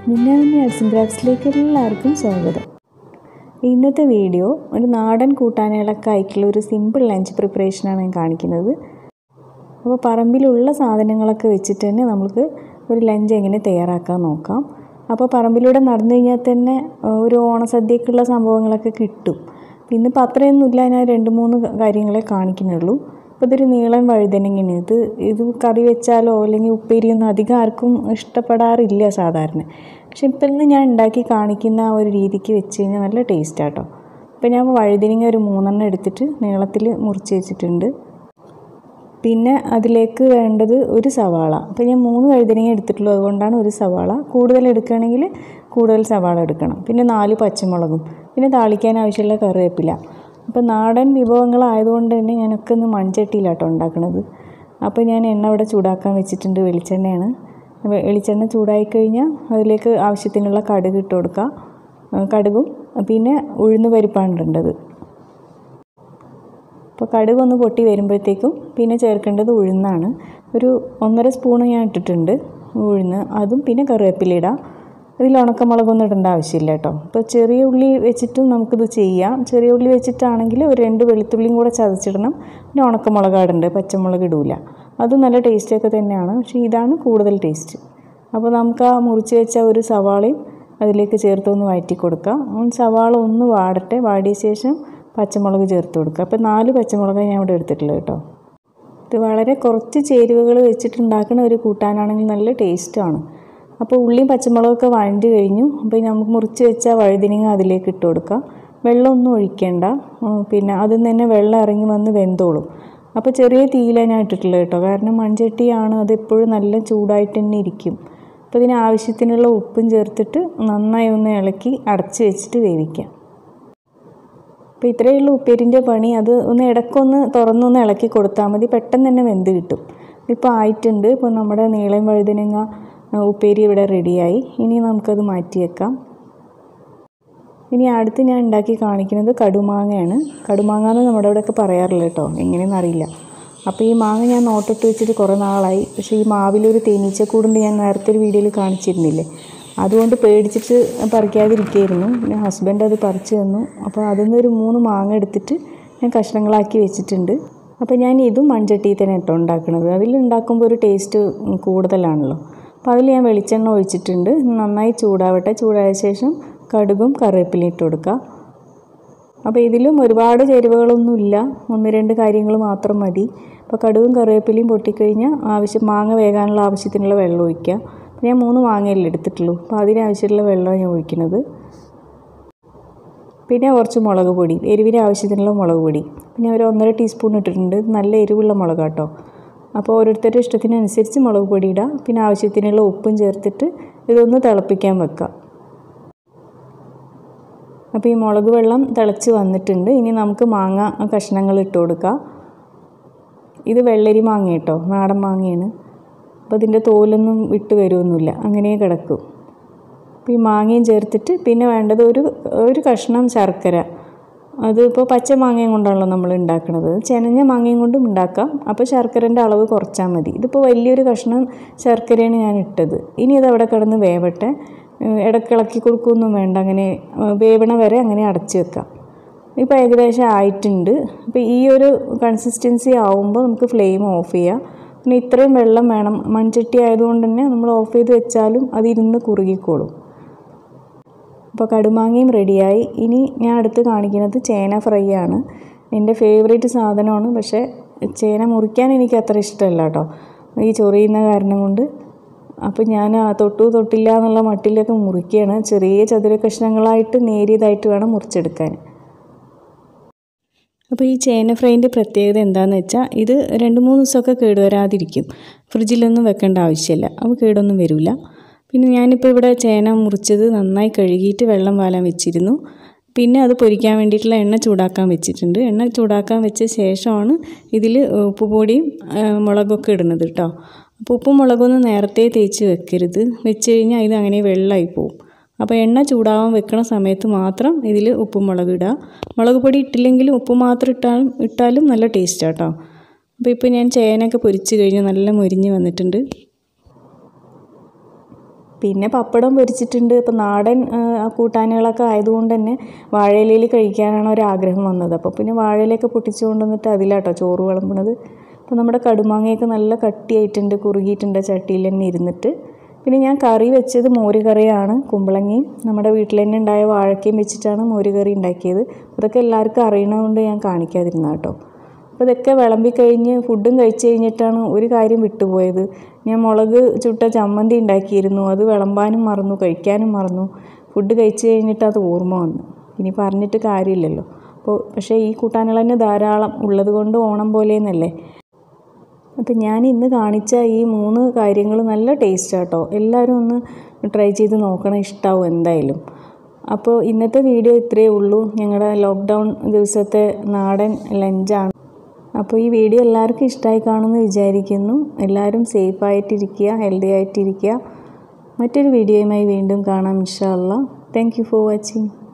മുന്നാമി arts and ക്രാഫ്റ്റ്സിലേക്ക് എല്ലാവർക്കും സ്വാഗതം ഇന്നത്തെ വീഡിയോ ഒരു നാടൻ കൂട്ടാനുകളൊക്കെ ആയിട്ടുള്ള ഒരു സിമ്പിൾ ലഞ്ച് പ്രിപ്പറേഷനാണ് ഞാൻ കാണിക്കുന്നത് അപ്പോൾ പറമ്പിലുള്ള സാധനങ്ങളൊക്കെ വെച്ചിട്ട് തന്നെ നമുക്ക് ഒരു ലഞ്ച് എങ്ങനെ തയ്യാറാക്കാൻ നോക്കാം അപ്പോൾ പറമ്പിലൂടെ നടന്നു കഴിഞ്ഞാൽ തന്നെ ഒരു ഓണസദ്യക്കുള്ള സംഭവങ്ങളൊക്കെ കിട്ടും ഇന്നിപ്പോൾ അത്രയൊന്നുമില്ല ഞാൻ രണ്ട് മൂന്ന് കാര്യങ്ങളെ കാണിക്കുന്നുള്ളൂ അപ്പോൾ ഇതൊരു നീളൻ വഴുതനങ്ങയാണ് ഇത് ഇത് കറി വെച്ചാലോ അല്ലെങ്കിൽ ഉപ്പേരിയൊന്നും അധികം ആർക്കും ഇഷ്ടപ്പെടാറില്ല സാധാരണ പക്ഷെ ഇപ്പം ഇന്ന് ഞാൻ ഉണ്ടാക്കി കാണിക്കുന്ന ആ ഒരു രീതിക്ക് വെച്ച് കഴിഞ്ഞാൽ നല്ല ടേസ്റ്റാട്ടോ അപ്പോൾ ഞാൻ വഴുതനങ്ങ ഒരു മൂന്നെണ്ണം എടുത്തിട്ട് നീളത്തിൽ മുറിച്ച് വെച്ചിട്ടുണ്ട് പിന്നെ അതിലേക്ക് വേണ്ടത് ഒരു സവാള അപ്പോൾ ഞാൻ മൂന്ന് വഴുതനങ്ങ എടുത്തിട്ടുള്ളൂ അതുകൊണ്ടാണ് ഒരു സവാള കൂടുതൽ എടുക്കുകയാണെങ്കിൽ കൂടുതൽ സവാള എടുക്കണം പിന്നെ നാല് പച്ചമുളകും പിന്നെ താളിക്കാൻ ആവശ്യമുള്ള കറിവേപ്പില അപ്പോൾ നാടൻ വിഭവങ്ങളായതുകൊണ്ട് തന്നെ ഞാനൊക്കെ ഒന്ന് മൺചട്ടിയിലാട്ടോ ഉണ്ടാക്കുന്നത് അപ്പോൾ ഞാൻ എണ്ണ ഇവിടെ ചൂടാക്കാൻ വെച്ചിട്ടുണ്ട് വെളിച്ചെണ്ണയാണ് വെളിച്ചെണ്ണ ചൂടായി കഴിഞ്ഞാൽ അതിലേക്ക് ആവശ്യത്തിനുള്ള കടുക് ഇട്ട് കൊടുക്കുക കടുകും പിന്നെ ഉഴുന്ന് പരിപ്പാണ് ഇടേണ്ടത് അപ്പോൾ കടുക് ഒന്ന് പൊട്ടി വരുമ്പോഴത്തേക്കും പിന്നെ ചേർക്കേണ്ടത് ഉഴുന്നാണ് ഒരു ഒന്നര സ്പൂണ് ഞാൻ ഇട്ടിട്ടുണ്ട് ഉഴുന്ന് അതും പിന്നെ കറിവേപ്പില ഇടാം ഇതിൽ ഉണക്കമുളകൊന്നും ഇടേണ്ട ആവശ്യമില്ല കേട്ടോ അപ്പോൾ ചെറിയ ഉള്ളി വെച്ചിട്ടും നമുക്കിത് ചെയ്യാം ചെറിയ ഉള്ളി വെച്ചിട്ടാണെങ്കിൽ ഒരു രണ്ട് വെളുത്തുള്ളിയും കൂടെ ചതച്ചിടണം പിന്നെ ഉണക്കമുളക് ഇടണ്ട് പച്ചമുളക് ഇടൂല അത് നല്ല ടേസ്റ്റൊക്കെ തന്നെയാണ് പക്ഷേ ഇതാണ് കൂടുതൽ ടേസ്റ്റ് അപ്പോൾ നമുക്ക് ആ മുറിച്ച് വെച്ച ഒരു സവാളയും അതിലേക്ക് ചേർത്ത് ഒന്ന് വഴറ്റി കൊടുക്കാം സവാള ഒന്ന് വാടട്ടെ വാടിയ ശേഷം പച്ചമുളക് ചേർത്ത് കൊടുക്കുക അപ്പോൾ നാല് പച്ചമുളക് ഞാൻ ഇവിടെ എടുത്തിട്ടുള്ളത് കേട്ടോ ഇത് വളരെ കുറച്ച് ചേരുവകൾ വെച്ചിട്ടുണ്ടാക്കുന്ന ഒരു കൂട്ടാനാണെങ്കിൽ നല്ല ടേസ്റ്റാണ് അപ്പോൾ ഉള്ളിയും പച്ചമുളകൊക്കെ വഴണ്ടി കഴിഞ്ഞു അപ്പോൾ നമുക്ക് മുറിച്ച് വെച്ച വഴുതിനിങ്ങ അതിലേക്ക് ഇട്ട് കൊടുക്കുക വെള്ളമൊന്നും ഒഴിക്കേണ്ട പിന്നെ അതിൽ നിന്ന് തന്നെ വെള്ളം ഇറങ്ങി വന്ന് വെന്തോളും അപ്പോൾ ചെറിയ തീയിലാണ് ഞാൻ ഇട്ടിട്ടുള്ളത് കേട്ടോ കാരണം മൺചട്ടിയാണ് അത് എപ്പോഴും നല്ല ചൂടായിട്ട് തന്നെ ഇരിക്കും അപ്പോൾ ഇതിന് ആവശ്യത്തിനുള്ള ഉപ്പും ചേർത്തിട്ട് നന്നായി ഒന്ന് ഇളക്കി അടച്ച് വെച്ചിട്ട് വേവിക്കാം അപ്പോൾ ഇത്രയേ ഉള്ളൂ ഉപ്പേരിൻ്റെ പണി അത് ഒന്ന് ഇടയ്ക്കൊന്ന് തുറന്നൊന്ന് ഇളക്കി കൊടുത്താൽ മതി പെട്ടെന്ന് തന്നെ വെന്ത് കിട്ടും ഇപ്പോൾ ആയിട്ടുണ്ട് ഇപ്പോൾ നമ്മുടെ നീളം വഴുതനങ്ങ ഉപ്പേരി ഇവിടെ റെഡിയായി ഇനി നമുക്കത് മാറ്റി വെക്കാം ഇനി അടുത്ത് ഞാൻ ഉണ്ടാക്കി കാണിക്കുന്നത് കടുമാങ്ങയാണ് കടുമാങ്ങ എന്ന് നമ്മുടെ ഇവിടെയൊക്കെ പറയാറില്ല കേട്ടോ എങ്ങനെയെന്ന് അറിയില്ല അപ്പോൾ ഈ മാങ്ങ ഞാൻ നോട്ടിട്ട് വെച്ചിട്ട് കുറേ നാളായി പക്ഷേ ഈ മാവിലൊരു തേനീച്ചക്കൂടുണ്ട് ഞാൻ നേരത്തെ ഒരു വീഡിയോയിൽ കാണിച്ചിരുന്നില്ലേ അതുകൊണ്ട് പേടിച്ചിട്ട് പറിക്കാതിരിക്കുകയായിരുന്നു പിന്നെ ഹസ്ബൻഡ് അത് പറിച്ചു തന്നു അപ്പോൾ അതിൽ നിന്നൊരു മൂന്ന് മാങ്ങ എടുത്തിട്ട് ഞാൻ കഷ്ണങ്ങളാക്കി വെച്ചിട്ടുണ്ട് അപ്പോൾ ഞാൻ ഇതും മൺചട്ടിയിൽ തന്നെ ഇട്ടോ ഉണ്ടാക്കുന്നത് അതിൽ ഉണ്ടാക്കുമ്പോൾ ഒരു ടേസ്റ്റ് കൂടുതലാണല്ലോ അപ്പോൾ അതിൽ ഞാൻ വെളിച്ചെണ്ണ ഒഴിച്ചിട്ടുണ്ട് നന്നായി ചൂടാവട്ടെ ചൂടായ ശേഷം കടുകും കറിവേപ്പിലയും ഇട്ട് കൊടുക്കുക അപ്പോൾ ഇതിലും ഒരുപാട് ചേരുവകളൊന്നുമില്ല ഒന്ന് രണ്ട് കാര്യങ്ങൾ മാത്രം മതി അപ്പോൾ കടുകും കറിവേപ്പിലയും പൊട്ടിക്കഴിഞ്ഞാൽ ആവശ്യം മാങ്ങ വേകാനുള്ള ആവശ്യത്തിനുള്ള വെള്ളം ഒഴിക്കുക ഞാൻ മൂന്ന് മാങ്ങയല്ലേ എടുത്തിട്ടുള്ളൂ അപ്പോൾ അതിനാവശ്യമുള്ള വെള്ളമാണ് ഞാൻ ഒഴിക്കുന്നത് പിന്നെ കുറച്ച് മുളക് പൊടി എരിവിന് ആവശ്യത്തിനുള്ള മുളക് പൊടി പിന്നെ ഒരു ഒന്നര ടീസ്പൂൺ ഇട്ടിട്ടുണ്ട് നല്ല എരിവുള്ള മുളക് കേട്ടോ അപ്പോൾ ഓരോരുത്തരുടെ ഇഷ്ടത്തിനനുസരിച്ച് മുളക് പൊടി ഇടുക പിന്നെ ആവശ്യത്തിനുള്ള ഉപ്പും ചേർത്തിട്ട് ഇതൊന്ന് തിളപ്പിക്കാൻ വെക്കുക അപ്പോൾ ഈ മുളക് വെള്ളം തിളച്ച് വന്നിട്ടുണ്ട് ഇനി നമുക്ക് മാങ്ങ കഷ്ണങ്ങൾ ഇട്ട് കൊടുക്കാം ഇത് വെള്ളരി മാങ്ങ കേട്ടോ നാടൻ മാങ്ങയാണ് അപ്പോൾ ഇതിൻ്റെ തോലൊന്നും വിട്ട് വരുമൊന്നുമില്ല അങ്ങനെ കിടക്കും അപ്പോൾ ഈ മാങ്ങയും ചേർത്തിട്ട് പിന്നെ വേണ്ടത് ഒരു ഒരു കഷ്ണം ശർക്കര അതിപ്പോൾ പച്ച മാങ്ങയും കൊണ്ടാണല്ലോ നമ്മൾ ഉണ്ടാക്കുന്നത് ചെനഞ്ഞ മാങ്ങയും കൊണ്ടും ഉണ്ടാക്കാം അപ്പോൾ ശർക്കരൻ്റെ അളവ് കുറച്ചാൽ മതി ഇതിപ്പോൾ വലിയൊരു കഷ്ണം ശർക്കരയാണ് ഞാൻ ഇട്ടത് ഇനി ഇത് അവിടെ കിടന്ന് വേവട്ടെ ഇടക്കിളക്കി കൊടുക്കുകയൊന്നും വേണ്ട അങ്ങനെ വേവണ വരെ അങ്ങനെ അടച്ച് വെക്കാം ഇപ്പോൾ ഏകദേശം ആയിട്ടുണ്ട് അപ്പോൾ ഈ ഒരു കൺസിസ്റ്റൻസി ആവുമ്പോൾ നമുക്ക് ഫ്ലെയിം ഓഫ് ചെയ്യാം പിന്നെ ഇത്രയും വെള്ളം വേണം മൺചട്ടി ആയതുകൊണ്ട് തന്നെ നമ്മൾ ഓഫ് ചെയ്ത് വെച്ചാലും അത് ഇരുന്ന് കുറുകിക്കോളും അപ്പോൾ കടുമാങ്ങയും റെഡിയായി ഇനി ഞാൻ അടുത്ത് കാണിക്കുന്നത് ചേന ഫ്രൈ ആണ് എൻ്റെ ഫേവറേറ്റ് സാധനമാണ് പക്ഷേ ചേന മുറിക്കാൻ എനിക്ക് അത്ര ഇഷ്ടമല്ല കേട്ടോ ഈ ചൊറിയുന്ന കാരണം കൊണ്ട് അപ്പോൾ ഞാൻ തൊട്ടു തൊട്ടില്ല എന്നുള്ള മട്ടിലൊക്കെ മുറിക്കുകയാണ് ചെറിയ ചതുര കഷ്ണങ്ങളായിട്ട് നേരിയതായിട്ട് വേണം മുറിച്ചെടുക്കാൻ അപ്പോൾ ഈ ചേന ഫ്രൈൻ്റെ പ്രത്യേകത എന്താണെന്ന് വെച്ചാൽ ഇത് രണ്ട് മൂന്ന് ദിവസമൊക്കെ കേടുവരാതിരിക്കും ഫ്രിഡ്ജിലൊന്നും വെക്കേണ്ട ആവശ്യമില്ല അപ്പോൾ കേടൊന്നും വരില്ല പിന്നെ ഞാനിപ്പോൾ ഇവിടെ ചേന മുറിച്ചത് നന്നായി കഴുകിയിട്ട് വെള്ളം വാലാൻ വെച്ചിരുന്നു പിന്നെ അത് പൊരിക്കാൻ വേണ്ടിയിട്ടുള്ള എണ്ണ ചൂടാക്കാൻ വെച്ചിട്ടുണ്ട് എണ്ണ ചൂടാക്കാൻ വെച്ച ശേഷമാണ് ഇതിൽ ഉപ്പുപൊടിയും മുളകൊക്കെ ഇടുന്നത് കേട്ടോ അപ്പോൾ ഉപ്പും മുളകൊന്നും നേരത്തെ തേച്ച് വെക്കരുത് വെച്ച് കഴിഞ്ഞാൽ ഇത് അങ്ങനെ വെള്ളമായി പോവും അപ്പോൾ എണ്ണ ചൂടാവാൻ വെക്കണ സമയത്ത് മാത്രം ഇതിൽ ഉപ്പും മുളക് ഇടുക മുളക് പൊടി ഇട്ടില്ലെങ്കിലും ഉപ്പ് മാത്രം ഇട്ടാലും ഇട്ടാലും നല്ല ടേസ്റ്റാണ് കേട്ടോ അപ്പോൾ ഇപ്പോൾ ഞാൻ ചേനയൊക്കെ പൊരിച്ച് കഴിഞ്ഞ് നല്ല മുരിഞ്ഞ് വന്നിട്ടുണ്ട് പിന്നെ പപ്പടം പൊരിച്ചിട്ടുണ്ട് ഇപ്പം നാടൻ ആ, കൂട്ടാനുകളൊക്കെ ആയതുകൊണ്ട് തന്നെ വാഴയിലയിൽ കഴിക്കാനാണ് ഒരാഗ്രഹം വന്നത് അപ്പോൾ പിന്നെ വാഴയിലൊക്കെ പൊട്ടിച്ചു കൊണ്ടുവന്നിട്ട് അതിലാട്ടോ ചോറ് വിളമ്പണത് അപ്പോൾ നമ്മുടെ കടുമാങ്ങയൊക്കെ നല്ല കട്ടിയായിട്ടുണ്ട് കുറുകിയിട്ടുണ്ട് ചട്ടിയിൽ തന്നെ ഇരുന്നിട്ട് പിന്നെ ഞാൻ കറി വെച്ചത് മോര് കറിയാണ് കുമ്പളങ്ങയും നമ്മുടെ വീട്ടിൽ തന്നെ ഉണ്ടായ വാഴക്കയും വെച്ചിട്ടാണ് മോര് കറി ഉണ്ടാക്കിയത് അതൊക്കെ എല്ലാവർക്കും അറിയണതുകൊണ്ട് ഞാൻ കാണിക്കാതിരുന്ന കേട്ടോ അപ്പോൾ ഇതൊക്കെ വിളമ്പി കഴിഞ്ഞ് ഫുഡും കഴിച്ച് കഴിഞ്ഞിട്ടാണ് ഒരു കാര്യം വിട്ടുപോയത് ഞാൻ മുളക് ചുട്ട ചമ്മന്തി ഉണ്ടാക്കിയിരുന്നു അത് വിളമ്പാനും മറന്നു കഴിക്കാനും മറന്നു ഫുഡ് കഴിച്ച് കഴിഞ്ഞിട്ട് അത് ഓർമ്മ വന്നു ഇനി പറഞ്ഞിട്ട് കാര്യമില്ലല്ലോ അപ്പോൾ പക്ഷേ ഈ കൂട്ടാനുകൾ തന്നെ ധാരാളം ഉള്ളത് കൊണ്ട് ഓണം പോലെയെന്നല്ലേ അപ്പം ഞാൻ ഇന്ന് കാണിച്ച ഈ മൂന്ന് കാര്യങ്ങൾ നല്ല ടേസ്റ്റ് കേട്ടോ എല്ലാവരും ഒന്ന് ട്രൈ ചെയ്ത് നോക്കണം ഇഷ്ടാവും എന്തായാലും അപ്പോൾ ഇന്നത്തെ വീഡിയോ ഇത്രയേ ഉള്ളൂ ഞങ്ങളുടെ ലോക്ക്ഡൗൺ ദിവസത്തെ നാടൻ ലഞ്ചാണ് അപ്പോൾ ഈ വീഡിയോ എല്ലാവർക്കും ഇഷ്ടമായി കാണുമെന്ന് വിചാരിക്കുന്നു എല്ലാവരും സേഫായിട്ടിരിക്കുക ഹെൽത്തി ആയിട്ടിരിക്കുക മറ്റൊരു വീഡിയോയുമായി വീണ്ടും കാണാം ഇൻഷാ അല്ലാ താങ്ക് യു ഫോർ വാച്ചിങ്